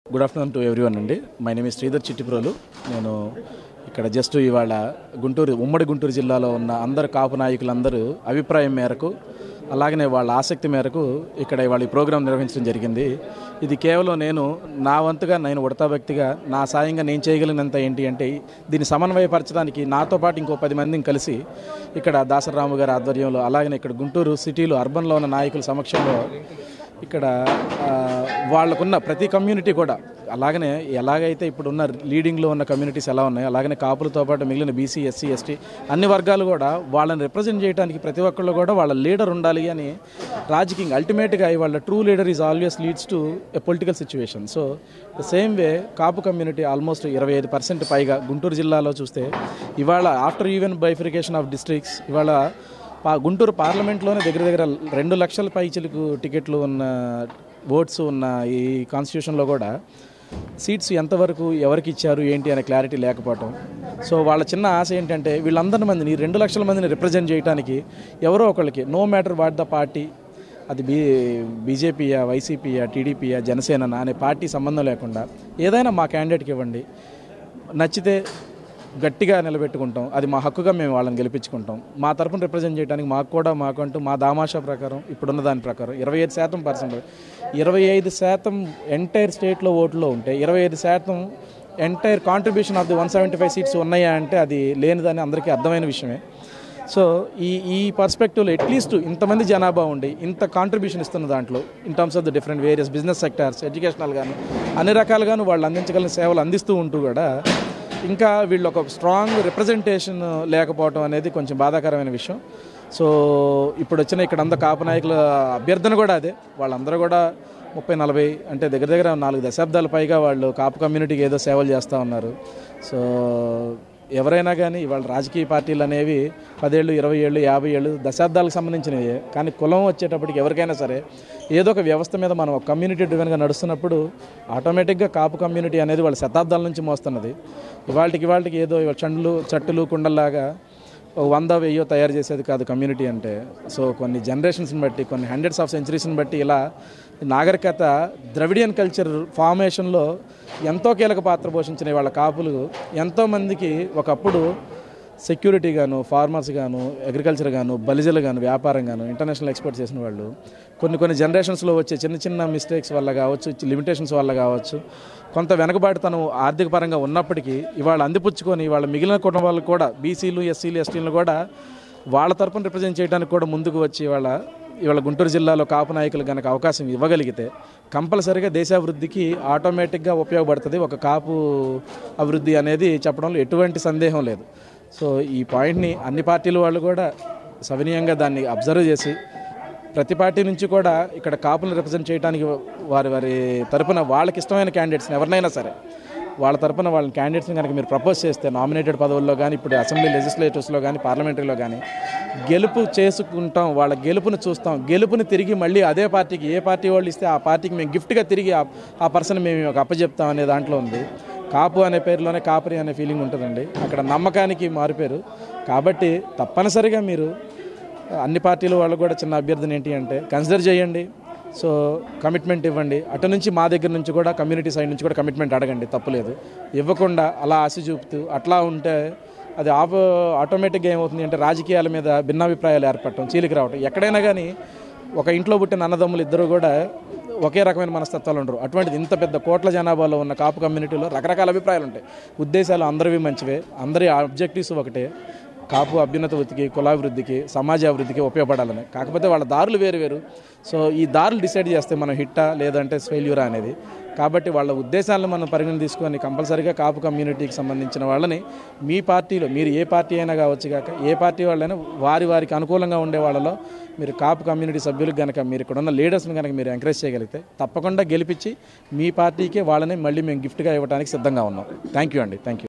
good afternoon to everyone అండి my name Sridhar Chittiprolu నేను ఇక్కడ జస్ట్ ఇవాళ గుంటూరు ఉమ్మడి గుంటూరు జిల్లాలో ఉన్న అందరు కాపు నాయకులందరూ అభిప్రాయం మేరకు అలాగనే వాళ్ళ ఆసక్తి మేరకు ఇక్కడ ఇవాళ ఈ ప్రోగ్రాం నిర్వహించడం జరిగింది ఇది కేవలం నేను నా వంతుగా నేను ఉడతా వ్యక్తిగా నా సాయంగా నేను చేయగలిగినంత ఏంటి అంటే దీన్ని సమన్వయపరచడానికి నాతో పాటు ఇంకో పది మందిని కలిసి ఇక్కడ దాసరాము గారి ఆధ్వర్యంలో అలాగనే ఇక్కడ గుంటూరు సిటీలో అర్బన్లో ఉన్న నాయకుల సమక్షంలో ఇక్కడ ఆ, వాళ్ళకున్న ప్రతి కమ్యూనిటీ కూడా అలాగనే ఎలాగైతే ఇప్పుడున్న లీడింగ్లో ఉన్న కమ్యూనిటీస్ ఎలా ఉన్నాయో అలాగనే కాపులతో పాటు మిగిలిన బీసీ ఎస్సీ ఎస్టీ అన్ని వర్గాలు కూడా వాళ్ళని రిప్రజెంట్ చేయడానికి ప్రతి ఒక్కళ్ళు కూడా వాళ్ళ లీడర్ ఉండాలి అని రాజకీయంగా అల్టిమేట్గా వాళ్ళ true leader is always leads to a political situation so the same way Kapu community almost ఇరవై ఐదు పర్సెంట్ పైగా గుంటూరు జిల్లాలో చూస్తే ఇవాళ after even bifurcation of districts ఇవాళ పా గుంటూరు పార్లమెంట్లోనే దగ్గర దగ్గర రెండు లక్షల పైచిలకు టికెట్లు ఉన్న ఓట్స్ ఉన్న ఈ కాన్స్టిట్యూషన్లో కూడా సీట్స్ ఎంతవరకు ఎవరికి ఇచ్చారు ఏంటి అనే క్లారిటీ లేకపోవటం సో వాళ్ళ చిన్న ఆశ ఏంటంటే వీళ్ళందరి మందిని రెండు లక్షల మందిని రిప్రజెంట్ చేయడానికి ఎవరో ఒకళ్ళకి no matter what the party అది బీ బీజేపీయా వైసీపీయా టీడీపీయా జనసేన అనే పార్టీ సంబంధం లేకుండా ఏదైనా మా క్యాండిడేట్కి ఇవ్వండి నచ్చితే గట్టిగా నిలబెట్టుకుంటాం అది మా హక్కుగా మేము వాళ్ళని గెలిపించుకుంటాం మా తరపున రిప్రజెంట్ చేయడానికి మాకు కూడా మాకంటూ మా దామాషా ప్రకారం ఇప్పుడున్న దాని ప్రకారం ఇరవై ఐదు శాతం పర్సెంట్ ఇరవై ఐదు శాతం ఎంటైర్ స్టేట్లో ఓట్లో ఉంటే ఇరవై ఐదు శాతం entire contribution of the one seventy five seats ఉన్నాయా అంటే అది లేనిదని అందరికీ అర్థమైన విషయమే సో ఈ ఈ పర్స్పెక్టివ్లో అట్లీస్ట్ ఇంతమంది జనాభా ఉండి ఇంత కాంట్రిబ్యూషన్ ఇస్తున్న దాంట్లో in terms of the different various business sectors educational గాను అన్ని రకాలుగాను వాళ్ళు అందించగలిగిన సేవలు అందిస్తూ ఉంటూ కూడా ఇంకా వీళ్ళు ఒక స్ట్రాంగ్ రిప్రజెంటేషన్ లేకపోవడం అనేది కొంచెం బాధాకరమైన విషయం సో ఇప్పుడు వచ్చిన ఇక్కడ అంతా కాపు నాయకుల అభ్యర్థన కూడా అదే వాళ్ళందరూ కూడా ముప్పై నలభై అంటే దగ్గర దగ్గర నాలుగు దశాబ్దాల పైగా వాళ్ళు కాపు కమ్యూనిటీకి ఏదో సేవలు చేస్తూ ఉన్నారు సో ఎవరైనా కానీ ఇవాళ రాజకీయ పార్టీలు అనేవి పదేళ్ళు ఇరవై ఏళ్ళు యాభై ఏళ్ళు దశాబ్దాలకు సంబంధించినవి కానీ కులం వచ్చేటప్పటికి ఎవరికైనా సరే ఏదో ఒక వ్యవస్థ మీద మనం ఒక కమ్యూనిటీ డ్రివెన్గా నడుస్తున్నప్పుడు ఆటోమేటిక్గా కాపు కమ్యూనిటీ అనేది వాళ్ళ శతాబ్దాల నుంచి మోస్తున్నది ఇవాళకి ఇవాళకి ఏదో ఇవాళ చండ్లు చట్టులు కుండల్లాగా ఓ వంద వెయ్యో తయారు చేసేది కాదు కమ్యూనిటీ అంటే సో కొన్ని జనరేషన్స్ని బట్టి కొన్ని హండ్రెడ్స్ ఆఫ్ సెంచరీస్ని బట్టి ఇలా నాగరికత ద్రవిడియన్ కల్చర్ ఫార్మేషన్లో ఎంతో కీలక పాత్ర పోషించిన వాళ్ళ కాపులు ఎంతోమందికి ఒకప్పుడు సెక్యూరిటీ గాను ఫార్మర్స్ గాను అగ్రికల్చర్ గాను బలిజలు గాను వ్యాపారం గాను ఇంటర్నేషనల్ ఎక్స్పోర్ట్ చేసిన వాళ్ళు కొన్ని కొన్ని జనరేషన్స్లో వచ్చే చిన్న చిన్న మిస్టేక్స్ వల్ల కావచ్చు లిమిటేషన్స్ వల్ల కావచ్చు కొంత వెనకబాటుతనం ఆర్థిక పరంగా ఉన్నప్పటికీ ఇవాళ అందిపుచ్చుకొని వాళ్ళ మిగిలిన కుటుంబాలు కూడా బీసీలు ఎస్సీలు ఎస్టీలు కూడా వాళ్ళ తరపున రిప్రజెంట్ చేయడానికి కూడా ముందుకు వచ్చి వాళ్ళ ఇవాళ గుంటూరు జిల్లాలో కాపు నాయకులు కనుక అవకాశం ఇవ్వగలిగితే కంపల్సరీగా దేశాభివృద్ధికి ఆటోమేటిక్గా ఉపయోగపడుతుంది ఒక కాపు అభివృద్ధి అనేది చెప్పడంలో ఎటువంటి సందేహం లేదు సో ఈ పాయింట్ని అన్ని పార్టీల వాళ్ళు కూడా సవినీయంగా దాన్ని అబ్జర్వ్ చేసి ప్రతి పార్టీ నుంచి కూడా ఇక్కడ కాపులను రిప్రజెంట్ చేయడానికి వారి వారి తరపున వాళ్ళకి ఇష్టమైన క్యాండిడేట్స్ని ఎవరినైనా సరే వాళ్ళ తరపున వాళ్ళ క్యాండిడేట్స్ని కనుక మీరు ప్రపోజ్ చేస్తే నామినేటెడ్ పదవుల్లో కానీ ఇప్పుడు అసెంబ్లీ లెజిస్లేటివ్స్లో కానీ పార్లమెంటరీలో కానీ గెలుపు చేసుకుంటాం వాళ్ళ గెలుపుని చూస్తాం గెలుపుని తిరిగి మళ్ళీ అదే పార్టీకి ఏ పార్టీ వాళ్ళు ఇస్తే ఆ పార్టీకి మేము గిఫ్ట్గా తిరిగి ఆ- ఆ పర్సన్ మేము ఒక అప్పచెప్తాం అనే దాంట్లో ఉంది కాపు అనే పేరులోనే కాపరి అనే ఫీలింగ్ ఉంటుందండి అక్కడ నమ్మకానికి మారిపోయారు కాబట్టి తప్పనిసరిగా మీరు అన్ని పార్టీల వాళ్ళు కూడా చిన్న అభ్యర్థన ఏంటి అంటే కన్సిడర్ చేయండి సో కమిట్మెంట్ ఇవ్వండి అటు నుంచి మా దగ్గర నుంచి కూడా కమ్యూనిటీ సైడ్ నుంచి కూడా కమిట్మెంట్ అడగండి తప్పులేదు ఇవ్వకుండా అలా ఆశ చూపుతూ అట్లా ఉంటే అది ఆఫ్ ఆటోమేటిక్గా ఏమవుతుంది అంటే రాజకీయాల మీద భిన్నాభిప్రాయాలు ఏర్పడటం చీలికి రావటం ఎక్కడైనా కానీ ఒక ఇంట్లో పుట్టిన అన్నదమ్ములు ఇద్దరు కూడా ఒకే రకమైన మనస్తత్వాలు ఉండరు అటువంటిది ఇంత పెద్ద కోట్ల జనాభాలో ఉన్న కాపు కమ్యూనిటీలో రకరకాల అభిప్రాయాలు ఉంటాయి ఉద్దేశాలు అందరివి మంచివే అందరి ఆబ్జెక్టివ్స్ ఒకటే కాపు అభ్యున్నత వృత్తికి కులాభివృద్ధికి సమాజ అభివృద్ధికి ఉపయోగపడాలని కాకపోతే వాళ్ళ దారులు వేరు వేరు సో ఈ దారులు డిసైడ్ చేస్తే మనం హిట్టా లేదంటే ఫెయిల్యూరా అనేది కాబట్టి వాళ్ళ ఉద్దేశాలను మనం పరిగణ తీసుకొని కంపల్సరీగా కాపు కమ్యూనిటీకి సంబంధించిన వాళ్ళని మీ పార్టీలో మీరు ఏ పార్టీ అయినా కావచ్చు కాక ఏ పార్టీ వాళ్ళైనా వారి వారికి అనుకూలంగా ఉండే వాళ్ళలో మీరు కాపు కమ్యూనిటీ సభ్యులకు కనుక మీరు ఇక్కడ ఉన్న లీడర్స్ని కనుక మీరు ఎంకరేజ్ చేయగలిగితే తప్పకుండా గెలిపించి మీ పార్టీకే వాళ్ళని మళ్ళీ మేము గిఫ్ట్గా ఇవ్వడానికి సిద్ధంగా ఉన్నాం థ్యాంక్ యూ అండి థ్యాంక్ యూ